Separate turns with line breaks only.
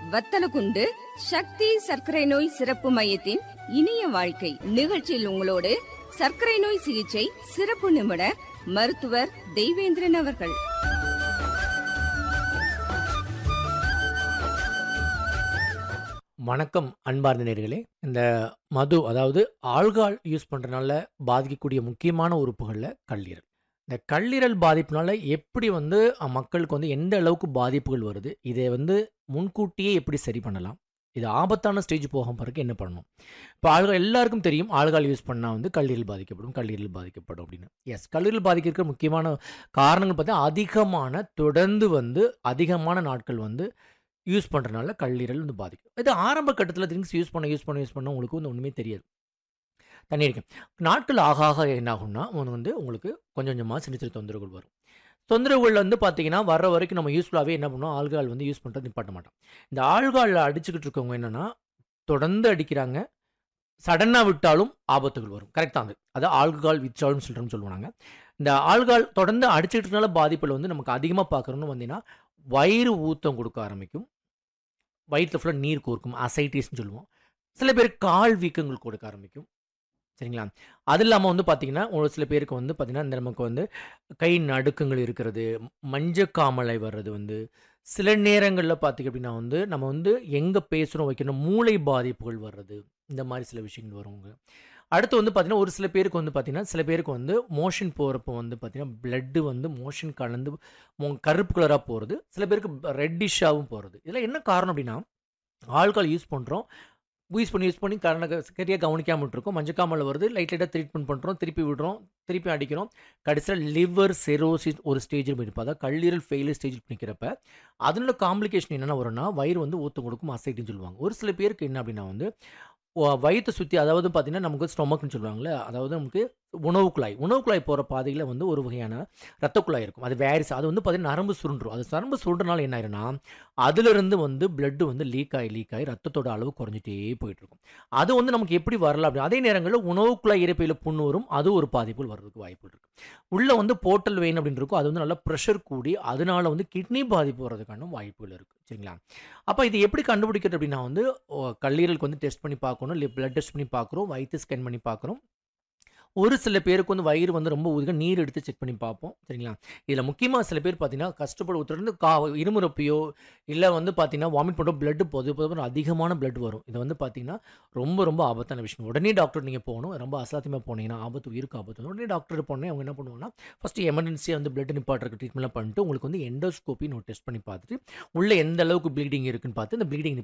வத்தலகுண்டு சக்தி சர்க்கரை நோய் சிறப்பு மையத்தின் இனிய வாழ்க்கை நிகழ்ச்சியில் உங்களோடு சர்க்கரை நோய் சிகிச்சை சிறப்பு நிபுணர் மருத்துவர் தெய்வேந்திரன் அவர்கள்
வணக்கம் அன்பார்ந்த நேர்களே இந்த மது அதாவது ஆல்கால் யூஸ் பண்ணுறனால பாதிக்கக்கூடிய முக்கியமான உறுப்புகளில் கல்லீரல் இந்த கல்லீரல் பாதிப்புனால எப்படி வந்து அஹ், மக்களுக்கு வந்து எந்த அளவுக்கு பாதிப்புகள் வருது இதை வந்து முன்கூட்டியே எப்படி சரி பண்ணலாம் இது ஆபத்தான ஸ்டேஜ் போக பிறகு என்ன பண்ணணும் இப்போ ஆள்கள் எல்லாருக்கும் தெரியும் ஆள்கால் யூஸ் பண்ணால் வந்து கல்லீரல் பாதிக்கப்படும் கல்லீரல் பாதிக்கப்படும் அப்படின்னு எஸ் கல்லீரல் பாதிக்கிறதுக்கு முக்கியமான காரணங்கள் பார்த்தா அதிகமான தொடர்ந்து வந்து அதிகமான நாட்கள் வந்து யூஸ் பண்ணுறனால கல்லீரல் வந்து பாதிக்கும் இது ஆரம்ப கட்டத்தில் திங்ஸ் யூஸ் பண்ண யூஸ் பண்ண யூஸ் பண்ண உங்களுக்கு வந்து ஒன்றுமே தெரியாது தண்ணி இருக்கும் நாட்கள் ஆக ஆக என்ன ஆகும்னா ஒன்று வந்து உங்களுக்கு கொஞ்சம் கொஞ்சமாக சின்ன சின்ன தொந்தரவுகள் வரும் தொந்தரவுகள் வந்து பார்த்தீங்கன்னா வர வரைக்கும் நம்ம யூஸ்ஃபுல்லாகவே என்ன பண்ணுவோம் ஆள்கால் வந்து யூஸ் பண்ணுறது நிப்பாட்ட மாட்டோம் இந்த ஆள்காலில் அடிச்சுக்கிட்டு இருக்கவங்க என்னென்னா தொடர்ந்து அடிக்கிறாங்க சடனாக விட்டாலும் ஆபத்துகள் வரும் கரெக்டாக அது அது ஆல்கஹால் வித்ரால்னு சொல்கிறோம்னு சொல்லுவாங்க இந்த ஆல்கஹால் தொடர்ந்து அடிச்சுக்கிட்டனால பாதிப்பில் வந்து நமக்கு அதிகமாக பார்க்குறோன்னு வந்தீங்கன்னா வயிறு ஊத்தம் கொடுக்க ஆரம்பிக்கும் வயிற்றுல ஃபுல்லாக நீர் கோர்க்கும் அசைட்டிஸ்னு சொல்லுவோம் சில பேர் கால் வீக்கங்கள் கொடுக்க ஆரம்பிக்கும் சரிங்களா அது இல்லாமல் வந்து பார்த்தீங்கன்னா ஒரு சில பேருக்கு வந்து பார்த்தீங்கன்னா இந்த நமக்கு வந்து கை நடுக்கங்கள் இருக்கிறது மஞ்சக்காமலை வர்றது வந்து சில நேரங்களில் பார்த்திங்க அப்படின்னா வந்து நம்ம வந்து எங்கே பேசுகிறோம் வைக்கணும் மூளை பாதிப்புகள் வர்றது இந்த மாதிரி சில விஷயங்கள் வருவாங்க அடுத்து வந்து பார்த்தீங்கன்னா ஒரு சில பேருக்கு வந்து பார்த்தீங்கன்னா சில பேருக்கு வந்து மோஷன் போகிறப்போ வந்து பார்த்தீங்கன்னா பிளட்டு வந்து மோஷன் கலந்து மோ- கருப்பு கலராக போகிறது சில பேருக்கு ரெட்டிஷாகவும் போகிறது இதெல்லாம் என்ன காரணம் அப்படின்னா ஆல்கால் யூஸ் பண்ணுறோம் யூஸ் பண்ணி யூஸ் பண்ணி கரண சரியாக கவனிக்காமல் இருக்கோம் மஞ்சக்காமல் வருது லைட் லைட்டாக ட்ரீட்மெண்ட் பண்ணுறோம் திருப்பி விடுறோம் திருப்பி அடிக்கிறோம் கடைசியில் லிவர் செரோசிஸ் ஒரு ஸ்டேஜில் போயிருப்போம் அதாவது கல்லீரல் ஃபெயிலியர் ஸ்டேஜில் நிற்கிறப்ப அதனோட காம்ப்ளிகேஷன் என்னென்ன வரும்னா வயிறு வந்து ஊற்று கொடுக்கும் அசைட்டுன்னு சொல்லுவாங்க ஒரு சில பேருக்கு என்ன அப்படின்னா வந்து வ- வயித்தை சுற்றி அதாவது பார்த்தீங்கன்னா நமக்கு ஸ்டொமக்னு சொல்லுவாங்கல்ல அதாவது நமக்கு உணவு குழாய் உணவு குழாய் போகிற பாதையில் வந்து ஒரு வகையான ரத்த குழாய் இருக்கும் அது வேரிஸ் அது வந்து பார்த்தீங்கன்னா நரம்பு சுருண்டுரும் அது நரம்பு சுருண்டுனால என்ன ஆயிரும்னா அதிலிருந்து வந்து blood வந்து லீக் ஆகி லீக் ஆகி ரத்தத்தோட அளவு குறைஞ்சிட்டே போயிட்டு இருக்கும் அது வந்து நமக்கு எப்படி வரலாம் அப்படி அதே நேரங்களில் உணவு குழாய் இறப்பையில் புண்ணு வரும் அது ஒரு பாதிப்புகள் வர்றதுக்கு வாய்ப்புகள் இருக்கு உள்ள வந்து போர்ட்டல் வெயின் அப்படின்னு இருக்கும் அது வந்து நல்லா ப்ரெஷர் கூடி அதனால வந்து கிட்னி பாதிப்பு வர்றதுக்கான வாய்ப்புகள் இருக்கு சரிங்களா அப்போ இது எப்படி கண்டுபிடிக்கிறது அப்படின்னா வந்து ஓ, கல்லீரலுக்கு வந்து டெஸ்ட் பண்ணி பார்க்கணும் இல்லை பிளட் டெஸ்ட் பண்ணி பார்க்குறோம் வயிற்று ஸ்கேன் பண்ணி பார்க்குறோம் ஒரு சில பேருக்கு வந்து வயிறு வந்து ரொம்ப ஊதுக நீர் எடுத்து செக் பண்ணி பார்ப்போம் சரிங்களா இதில் முக்கியமாக சில பேர் பார்த்தீங்கன்னா கஷ்டப்பட ஒருத்தர் கா இருமுறப்பையோ இல்லை வந்து பார்த்தீங்கன்னா வாமிட் பண்ணுறோம் பிளட் போது போது அதிகமான பிளட் வரும் இது வந்து பார்த்தீங்கன்னா ரொம்ப ரொம்ப ஆபத்தான விஷயம் உடனே டாக்டர் நீங்கள் போகணும் ரொம்ப அசாத்தியமாக போனீங்கன்னா ஆபத்து உயிருக்கு ஆபத்து வரும். உடனே டாக்டர் போனே அவங்க என்ன பண்ணுவாங்கன்னா ஃபஸ்ட்டு எமர்ஜென்சியாக வந்து பிளட் நிப்பாட்டுறதுக்கு ட்ரீட்மெண்ட்லாம் பண்ணிட்டு உங்களுக்கு வந்து எண்டோஸ்கோப்பின்னு ஒரு டெஸ்ட் பண்ணி பார்த்துட்டு உள்ள எந்த அளவுக்கு ப்ளீடிங் இருக்குன்னு பார்த்து இந்த ப்ளீடிங்